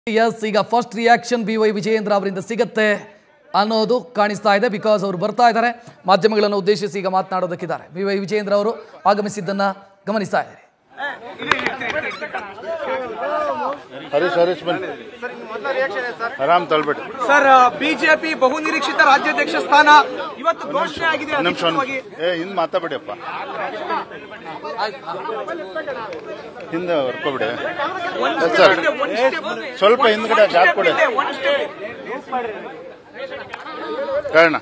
S ಈಗ first reaction B Y Vijayendra ಅವರಿಂದ ಸಿಗತ್ತೆ ಅನ್ನೋದು ಕಾಣಿಸ್ತಾ ಇದೆ ಬಿಕಾಸ್ ಅವರು ಬರ್ತಾ ಇದ್ದಾರೆ ಮಾಧ್ಯಮಗಳನ್ನು ಉದ್ದೇಶಿಸಿ ಈಗ ಮಾತನಾಡೋದಕ್ಕಿದ್ದಾರೆ ಬಿ ವೈ ವಿಜಯೇಂದ್ರ ಅವರು ಆಗಮಿಸಿದ್ದನ್ನ ಗಮನಿಸ್ತಾ ಇದ್ದಾರೆ ಹರೀಶ್ ಹರೀಶ್ ಬನ್ನಿ ಆರಾಮ್ ತಳ್ಬೇಡಿ ಸರ್ ಬಿಜೆಪಿ ಬಹುನಿರೀಕ್ಷಿತ ರಾಜ್ಯಾಧ್ಯಕ್ಷ ಸ್ಥಾನ ಇವತ್ತು ಘೋಷಣೆ ಆಗಿದೆ ಒಂದ್ ನಿಮಿಷ ಅಧಿಕೃತವಾಗಿ. ಏ ಹಿಂದ್ ಮಾತಾಡ್ಬೇಡಿಯಪ್ಪ ಹಿಂದೆ ಹೊರ್ಕೊಬಿಡಿ ಒಂದ್ ಎಸ್ step ಸರ್ ಇದೆ, ಒಂದ್ step. ಸ್ವಲ್ಪ ಹಿಂದ್ಗಡೆ ಜಾಗ ಕೊಡಿ ಇದೆ, ಒಂದ್ step. ಕಾರಣ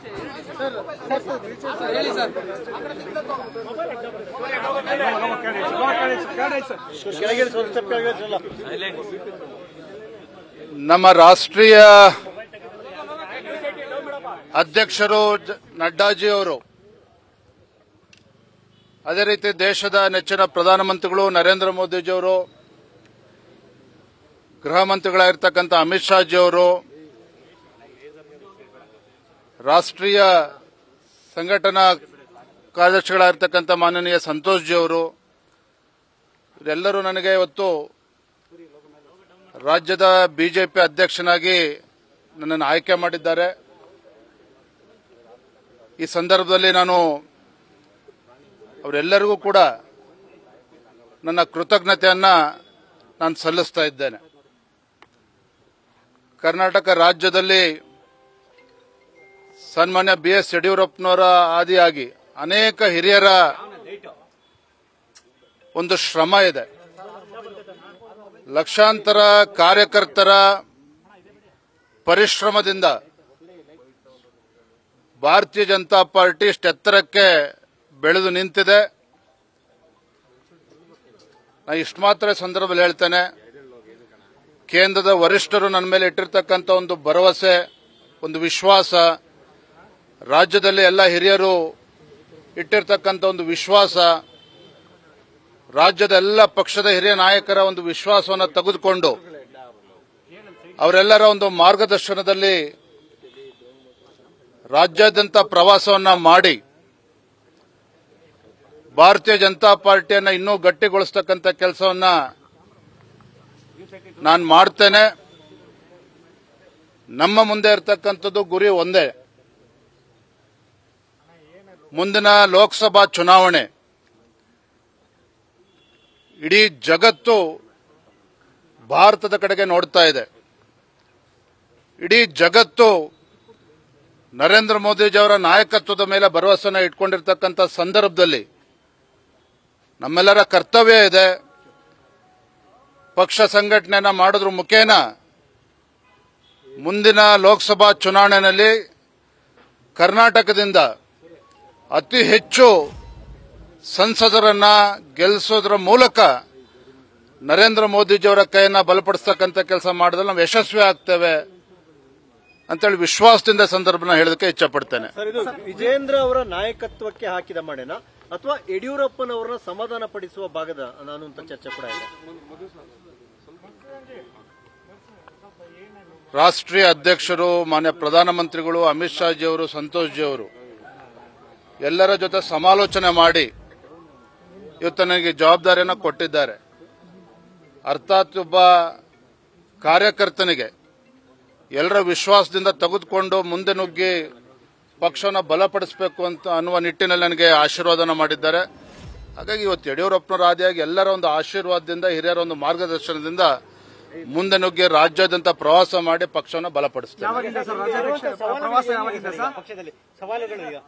ನಮ್ಮ ರಾಷ್ಟ್ರೀಯ ಅಧ್ಯಕ್ಷರು ಜ- ನಡ್ಡಾಜಿ ಅವರು ಅದೇ ರೀತಿ ದೇಶದ ನೆಚ್ಚಿನ ಪ್ರಧಾನಮಂತ್ರಿಗಳು ನರೇಂದ್ರ ಮೋದಿಜಿಯವರು ಗೃಹ ಮಂತ್ರಿಗಳಾಗಿರ್ತಕ್ಕಂಥ ಅಮಿತ್ ಶಾಜಿ ಅವರು ರಾಷ್ಟ್ರೀಯ ಸಂಘಟನಾ ಕಾರ್ಯದರ್ಶಿಗಳಾಗಿರ್ತಕ್ಕಂಥ ಮಾನನೀಯ ಸಂತೋಷ್ ಜಿ ಅವರು ಇವರೆಲ್ಲರೂ ನನಗೆ ಇವತ್ತು ರಾಜ್ಯದ ಬಿಜೆಪಿ ಅಧ್ಯಕ್ಷನಾಗಿ ನನ್ನನ್ನು ಆಯ್ಕೆ ಮಾಡಿದ್ದಾರೆ ಈ ಸಂದರ್ಭದಲ್ಲಿ ನಾನು ಅವರೆಲ್ಲರಿಗೂ ಕೂಡ ನನ್ನ ಕೃತಜ್ಞತೆಯನ್ನ ನಾನು ಸಲ್ಲಿಸ್ತಾ ಇದ್ದೇನೆ ಕರ್ನಾಟಕ ರಾಜ್ಯದಲ್ಲಿ ಸನ್ಮಾನ್ಯ ಬಿ ಎಸ್ ಯಡಿಯೂರಪ್ಪನವರ ಆದಿಯಾಗಿ ಅನೇಕ ಹಿರಿಯರ ಒಂದು ಶ್ರಮ ಇದೆ ಲಕ್ಷಾಂತರ ಕಾರ್ಯಕರ್ತರ ಪರಿಶ್ರಮದಿಂದ ಭಾರತೀಯ ಜನತಾ ಪಾರ್ಟಿ ಎತ್ತರಕ್ಕೆ ಬೆಳೆದು ನಿಂತಿದೆ ನಾ ಇಷ್ಟು ಮಾತ್ರ ಈ ಸಂದರ್ಭದಲ್ಲಿ ಹೇಳ್ತೇನೆ ಕೇಂದ್ರದ ವರಿಷ್ಠರು ನನ್ನ ಮೇಲೆ ಇಟ್ಟಿರ್ತಕ್ಕಂಥ ಒಂದು ಭರವಸೆ ಒಂದು ವಿಶ್ವಾಸ ರಾಜ್ಯದಲ್ಲಿ ಎಲ್ಲ ಹಿರಿಯರು ಇಟ್ಟಿರ್ತಕ್ಕಂಥ ಒಂದು ವಿಶ್ವಾಸ ರಾಜ್ಯದ ಎಲ್ಲ ಪಕ್ಷದ ಹಿರಿಯ ನಾಯಕರ ಒಂದು ವಿಶ್ವಾಸವನ್ನು ತೆಗೆದುಕೊಂಡು ಅವರೆಲ್ಲರ ಒಂದು ಮಾರ್ಗದರ್ಶನದಲ್ಲಿ ರಾಜ್ಯಾದ್ಯಂತ ಪ್ರವಾಸವನ್ನ ಮಾಡಿ ಭಾರತೀಯ ಜನತಾ ಪಾರ್ಟಿಯನ್ನ ಇನ್ನೂ ಗಟ್ಟಿಗೊಳಿಸ್ತಕ್ಕಂಥ ಕೆಲಸವನ್ನ ನಾನು ಮಾಡ್ತೇನೆ ನಮ್ಮ ಮುಂದೆ ಇರತಕ್ಕಂಥದ್ದು ಗುರಿ ಒಂದೇ ಮುಂದಿನ ಲೋಕಸಭಾ ಚುನಾವಣೆ ಇಡೀ ಜಗತ್ತು ಭಾರತದ ಕಡೆಗೆ ನೋಡ್ತಾ ಇದೆ ಇಡೀ ಜಗತ್ತು ನರೇಂದ್ರ ಮೋದಿಜಿಯವರ ನಾಯಕತ್ವದ ಮೇಲೆ ಭರವಸೆನ ಇಟ್ಕೊಂಡಿರ್ತಕ್ಕಂಥ ಸಂದರ್ಭದಲ್ಲಿ ನಮ್ಮೆಲ್ಲರ ಕರ್ತವ್ಯ ಇದೆ ಪಕ್ಷ ಸಂಘಟನೆಯನ್ನ ಮಾಡೋದ್ರ ಮುಖೇನ ಮುಂದಿನ ಲೋಕಸಭಾ ಚುನಾವಣೆಯಲ್ಲಿ ಕರ್ನಾಟಕದಿಂದ ಅತಿ ಹೆಚ್ಚು ಸಂಸದರನ್ನ ಗೆಲ್ಲಿಸೋದ್ರ ಮೂಲಕ ನರೇಂದ್ರ ಮೋದಿಜಿಯವರ ಕೈಯನ್ನ ಬಲಪಡಿಸ್ತಕ್ಕಂಥ ಕೆಲಸ ಮಾಡಿದ್ರೆ ನಾವು ಯಶಸ್ವಿ ಆಗ್ತೇವೆ ಅಂತೇಳಿ ವಿಶ್ವಾಸದಿಂದ ಸಂದರ್ಭನ ಹೇಳೋದಕ್ಕೆ ಇಚ್ಛಪಡ್ತೇನೆ ಸರ್ ಇದು ವಿಜೇಂದ್ರ ಅವರ ನಾಯಕತ್ವಕ್ಕೆ ಹಾಕಿದ ಮಣೆನ ಅಥವಾ ಯಡಿಯೂರಪ್ಪನವರನ್ನ ಸಮಾಧಾನ ಪಡಿಸುವ ಭಾಗದ ನಾನು ಅಂತ ಚರ್ಚೆ ಕೂಡ ಇದೆ ರಾಷ್ಟ್ರೀಯ ಅಧ್ಯಕ್ಷರು ಮಾನ್ಯ ಪ್ರಧಾನಮಂತ್ರಿಗಳು ಅಮಿತ್ ಶಾಜಿ ಅವರು ಸಂತೋಷ್ ಜಿ ಅವರು ಎಲ್ಲರ ಜೊತೆ ಸಮಾಲೋಚನೆ ಮಾಡಿ ಇವತ್ತು ನನಗೆ ಜವಾಬ್ದಾರಿಯನ್ನು ಕೊಟ್ಟಿದ್ದಾರೆ ಅರ್ಥಾತ್ ಒಬ್ಬ ಕಾರ್ಯಕರ್ತನಿಗೆ ಎಲ್ಲರ ವಿಶ್ವಾಸದಿಂದ ತೆಗೆದುಕೊಂಡು ಮುಂದೆ ನುಗ್ಗಿ ಪಕ್ಷವನ್ನು ಬಲಪಡಿಸಬೇಕು ಅಂತ ಅನ್ನುವ ನಿಟ್ಟಿನಲ್ಲಿ ನನಗೆ ಆಶೀರ್ವಾದನ ಮಾಡಿದ್ದಾರೆ ಹಾಗಾಗಿ ಇವತ್ತು ಯಡಿಯೂರಪ್ಪನವರ ಆದಿಯಾಗಿ ಎಲ್ಲರ ಒಂದು ಆಶೀರ್ವಾದದಿಂದ ಹಿರಿಯರ ಒಂದು ಮಾರ್ಗದರ್ಶನದಿಂದ ಮುಂದೆ ನುಗ್ಗಿ ರಾಜ್ಯಾದ್ಯಂತ ಪ್ರವಾಸ ಮಾಡಿ ಪಕ್ಷವನ್ನು ಬಲಪಡಿಸ್ತೇನೆ ಯಾವಾಗಿಂದ ಸರ್ ರಾಜ್ಯಾಧ್ಯಕ್ಷ ಪ್ರವಾಸ ಯಾವಾಗಿಂದ ಸರ್ ಪಕ್ಷದಲ್ಲಿ ಸವಾಲುಗಳು ಈಗ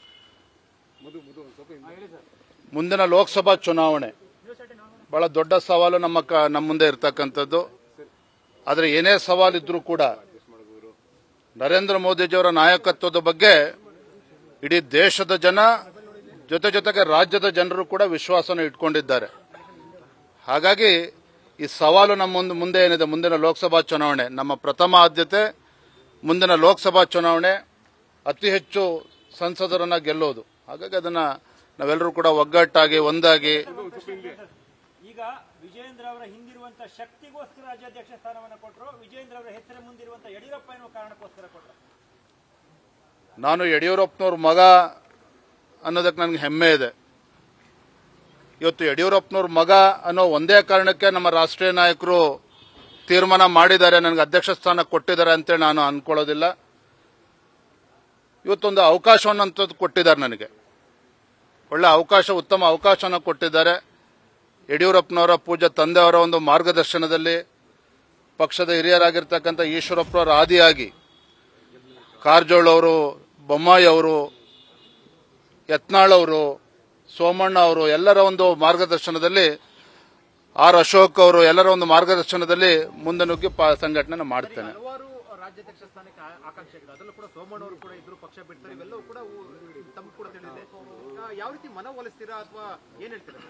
ಮುಂದಿನ ಲೋಕಸಭಾ ಚುನಾವಣೆ ಬಹಳ ದೊಡ್ಡ ಸವಾಲು ನಮ್ಮ ಕ- ನಮ್ಮ ಮುಂದೆ ಇರತಕ್ಕಂಥದ್ದು ಆದರೆ ಏನೇ ಸವಾಲಿದ್ರೂ ಕೂಡ ನರೇಂದ್ರ ಮೋದಿಜಿಯವರ ನಾಯಕತ್ವದ ಬಗ್ಗೆ ಇಡೀ ದೇಶದ ಜನ ಜೊತೆ ಜೊತೆಗೆ ರಾಜ್ಯದ ಜನರು ಕೂಡ ವಿಶ್ವಾಸನ ಇಟ್ಕೊಂಡಿದ್ದಾರೆ ಹಾಗಾಗಿ ಈ ಸವಾಲು ನಮ್ಮ ಮುಂದೆ ಮುಂದೆ ಏನಿದೆ ಮುಂದಿನ ಲೋಕಸಭಾ ಚುನಾವಣೆ ನಮ್ಮ ಪ್ರಥಮ ಆದ್ಯತೆ ಮುಂದಿನ ಲೋಕಸಭಾ ಚುನಾವಣೆ ಅತಿ ಹೆಚ್ಚು ಸಂಸದರನ್ನ ಗೆಲ್ಲೋದು ಹಾಗಾಗಿ ಅದನ್ನ ನಾವೆಲ್ಲರೂ ಕೂಡ ಒಗ್ಗಟ್ಟಾಗಿ ಒಂದಾಗಿ ಈಗ ವಿಜಯೇಂದ್ರ ಅವರ ಹಿಂದಿರುವಂತ ಶಕ್ತಿಗೋಸ್ಕರ ರಾಜ್ಯಾಧ್ಯಕ್ಷ ಸ್ಥಾನವನ್ನು ಕೊಟ್ಟರು ವಿಜಯೇಂದ್ರ ಅವರ ಹೆಸರು ಮುಂದಿರುವಂತ ಯಡಿಯೂರಪ್ಪ ಎನ್ನುವ ಕಾರಣಕ್ಕೋಸ್ಕರ ಕೊಟ್ಟರು ನಾನು ಯಡಿಯೂರಪ್ಪನವ್ರ ಮಗ ಅನ್ನೋದಕ್ಕೆ ನನಗೆ ಹೆಮ್ಮೆ ಇದೆ ಇವತ್ತು ಯಡಿಯೂರಪ್ಪನವ್ರ ಮಗ ಅನ್ನೋ ಒಂದೇ ಕಾರಣಕ್ಕೆ ನಮ್ಮ ರಾಷ್ಟ್ರೀಯ ನಾಯಕರು ತೀರ್ಮಾನ ಮಾಡಿದ್ದಾರೆ ನನಗೆ ಅಧ್ಯಕ್ಷ ಸ್ಥಾನ ಕೊಟ್ಟಿದ್ದಾರೆ ಅಂತೇಳಿ ನಾನು ಅನ್ಕೊಳ್ಳೋದಿಲ್ಲ ಇವತ್ತೊಂದು ಅವಕಾಶವನ್ನಂತದ್ದು ಕೊಟ್ಟಿದ್ದಾರೆ ನನಗೆ ಒಳ್ಳೆ ಅವಕಾಶ ಉತ್ತಮ ಅವಕಾಶನ ಕೊಟ್ಟಿದ್ದಾರೆ ಯಡಿಯೂರಪ್ಪನವರ ಪೂಜ್ಯ ತಂದೆಯವರ ಒಂದು ಮಾರ್ಗದರ್ಶನದಲ್ಲಿ ಪಕ್ಷದ ಹಿರಿಯರಾಗಿರ್ತಕ್ಕಂಥ ಈಶ್ವರಪ್ಪನವರ ಆದಿಯಾಗಿ ಕಾರಜೋಳ ಅವರು ಬೊಮ್ಮಾಯಿ ಅವರು ಯತ್ನಾಳ್ ಅವರು ಸೋಮಣ್ಣ ಅವರು ಎಲ್ಲರ ಒಂದು ಮಾರ್ಗದರ್ಶನದಲ್ಲಿ ಆರ್ ಅಶೋಕ್ ಅವರು ಎಲ್ಲರ ಒಂದು ಮಾರ್ಗದರ್ಶನದಲ್ಲಿ ಮುಂದೆ ನುಗ್ಗಿ ಪ- ಸಂಘಟನೆ ಮಾಡ್ತೇನೆ ಹಲವಾರು ರಾಜ್ಯಾಧ್ಯಕ್ಷ ಸ್ಥಾನಕ್ಕೆ ಆ- ಆಕಾಂಕ್ಷೆಗಳು ಅದರಲ್ಲೂ ಕೂಡ ಸೋಮಣ್ಣ ಅವರು ಕೂಡ ಇದ್ರು ಪಕ್ಷ ಬಿಡ್ತಾರೆ ಇವೆಲ್ಲವೂ ಕೂಡ ತಮ್ಗೆ ಕೂಡ ತಿಳಿದಿದೆ ಆ, ಯಾವ ರೀತಿ ಮನವೊಲಿಸ್ತೀರಾ ಅಥವಾ ಏನ್ ಹೇಳ್ತೀರಾ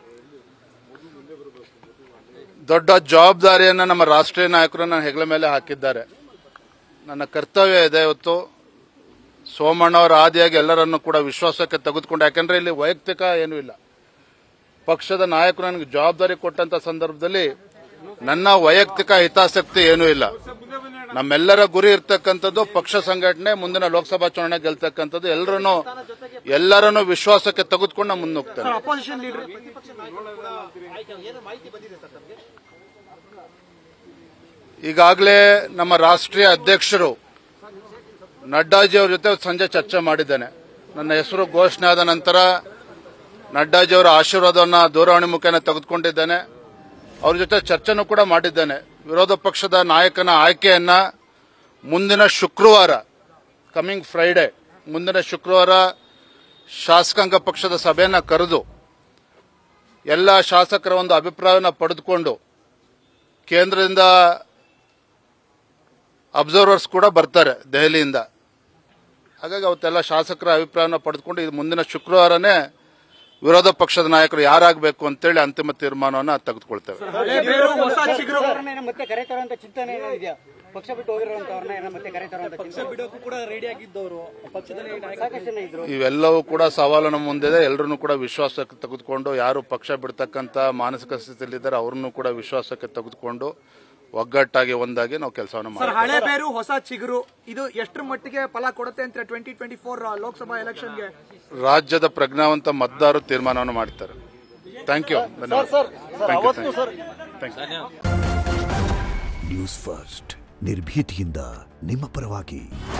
ದೊಡ್ಡ ಜವಾಬ್ದಾರಿಯನ್ನು ನಮ್ಮ ರಾಷ್ಟ್ರೀಯ ನಾಯಕರು ನನ್ನ ಹೆಗಲ ಮೇಲೆ ಹಾಕಿದ್ದಾರೆ ನನ್ನ ಕರ್ತವ್ಯ ಇದೆ ಇವತ್ತು ಸೋಮಣ್ಣವರ ಆದಿಯಾಗಿ ಎಲ್ಲರನ್ನು ಕೂಡ ವಿಶ್ವಾಸಕ್ಕೆ ತೆಗೆದುಕೊಂಡು ಯಾಕಂದ್ರೆ ಇಲ್ಲಿ ವೈಯಕ್ತಿಕ ಏನೂ ಇಲ್ಲ ಪಕ್ಷದ ನಾಯಕರು ನನಗೆ ಜವಾಬ್ದಾರಿ ಕೊಟ್ಟಂತ ಸಂದರ್ಭದಲ್ಲಿ ನನ್ನ ವೈಯಕ್ತಿಕ ಹಿತಾಸಕ್ತಿ ಏನೂ ಇಲ್ಲ ನಮ್ಮೆಲ್ಲರ ಗುರಿ ಇರ್ತಕ್ಕಂಥದ್ದು ಪಕ್ಷ ಸಂಘಟನೆ ಮುಂದಿನ ಲೋಕಸಭಾ ಚುನಾವಣೆ ಗೆಲ್ತಕ್ಕಂಥದ್ದು ಎಲ್ಲರನ್ನು ಎಲ್ಲರನ್ನು ವಿಶ್ವಾಸಕ್ಕೆ ತೆಗೆದುಕೊಂಡು ನಾನು ಮುನ್ನುಗ್ತೇನೆ ಅಪೋಸಿಷನ್ ಲೀಡರ್ ಈಗಾಗಲೇ ನಮ್ಮ ರಾಷ್ಟ್ರೀಯ ಅಧ್ಯಕ್ಷರು ನಡ್ಡಾಜಿ ಅವ್ರ ಜೊತೆ ಸಂಜೆ ಚರ್ಚೆ ಮಾಡಿದ್ದೇನೆ ನನ್ನ ಹೆಸರು ಘೋಷಣೆ ಆದ ನಂತರ ನಡ್ಡಾಜಿ ಅವರ ಆಶೀರ್ವಾದವನ್ನು ದೂರವಾಣಿ ಮುಖೇನ ತೆಗೆದುಕೊಂಡಿದ್ದೇನೆ ಅವ್ರ ಜೊತೆ ಚರ್ಚೆನೂ ಕೂಡ ಮಾಡಿದ್ದೇನೆ ವಿರೋಧ ಪಕ್ಷದ ನಾಯಕನ ಆಯ್ಕೆಯನ್ನ ಮುಂದಿನ ಶುಕ್ರವಾರ ಕಮಿಂಗ್ ಫ್ರೈಡೆ ಮುಂದಿನ ಶುಕ್ರವಾರ ಶಾಸಕಾಂಗ ಪಕ್ಷದ ಸಭೆಯನ್ನ ಕರೆದು ಎಲ್ಲ ಶಾಸಕರ ಒಂದು ಅಭಿಪ್ರಾಯವನ್ನು ಪಡೆದುಕೊಂಡು ಕೇಂದ್ರದಿಂದ ಅಬ್ಸರ್ವರ್ಸ್ ಕೂಡ ಬರ್ತಾರೆ ದೆಹಲಿಯಿಂದ ಹಾಗಾಗಿ ಅವತ್ತೆಲ್ಲ ಶಾಸಕರ ಅಭಿಪ್ರಾಯನ ಪಡೆದುಕೊಂಡು ಇದು ಮುಂದಿನ ಶುಕ್ರವಾರನೇ ವಿರೋಧ ಪಕ್ಷದ ನಾಯಕರು ಯಾರಾಗಬೇಕು ಅಂತೇಳಿ ಅಂತಿಮ ತೀರ್ಮಾನವನ್ನು ತೆಗೆದುಕೊಳ್ತೇವೆ ಹೊಸ ಚಿಗುರು ಅವ್ರನ್ನ ಮತ್ತೆ ಕರೆತರುವಂತ ಚಿಂತನೆ ಏನೋ ಇದೆಯಾ ಪಕ್ಷ ಬಿಟ್ಟು ಹೋಗಿರುವಂತವ್ರನ್ನ ಏನೋ ಮತ್ತೆ ಕರೆತರುವಂತ ಚಿಂತನೆ ಬಿಡೋಕು ಕೂಡ ರೆಡಿ ಆಗಿದ್ದವರು ಪಕ್ಷದಲ್ಲಿ ಸಾಕಷ್ಟು ಜನ ಇದ್ರು ಇವೆಲ್ಲವೂ ಕೂಡ ಸವಾಲು ನಮ್ಮ ಮುಂದಿದೆ ಎಲ್ಲರನ್ನೂ ಕೂಡ ವಿಶ್ವಾಸಕ್ಕೆ ತೆಗೆದುಕೊಂಡು ಯಾರು ಪಕ್ಷ ಬಿಡ್ತಕ್ಕಂಥ ಮಾನಸಿಕ ಸ್ಥಿತಿಯಲ್ಲಿದ್ದಾರೆ ಅವ್ರನ್ನೂ ಕೂಡ ವಿಶ್ವಾಸಕ್ಕೆ ತೆಗೆದುಕೊಂಡು ಒಗ್ಗಟ್ಟಾಗಿ ಒಂದಾಗಿ ನಾವು ಕೆಲಸವನ್ನು ಸರ್ ಮಾಡ್ತೀವಿ ಹಳೆ ಬೇರು ಹೊಸ ಚಿಗುರು ಇದು ಎಷ್ಟರ ಮಟ್ಟಿಗೆ ಫಲ ಕೊಡುತ್ತೆ ಅಂತ ಟ್ವೆಂಟಿ ಟ್ವೆಂಟಿ ಫೋರ್ ಲೋಕಸಭಾ ಎಲೆಕ್ಷನ್ಗೆ ರಾಜ್ಯದ ಪ್ರಜ್ಞಾವಂತ ಮತದಾರರು ತೀರ್ಮಾನವನ್ನು ಮಾಡ್ತಾರೆ ಥ್ಯಾಂಕ್ ಯು ಧನ್ಯವಾದ thank you thank you news first ನಿರ್ಭೀತಿಯಿಂದ ನಿಮ್ಮ ಪರವಾಗಿ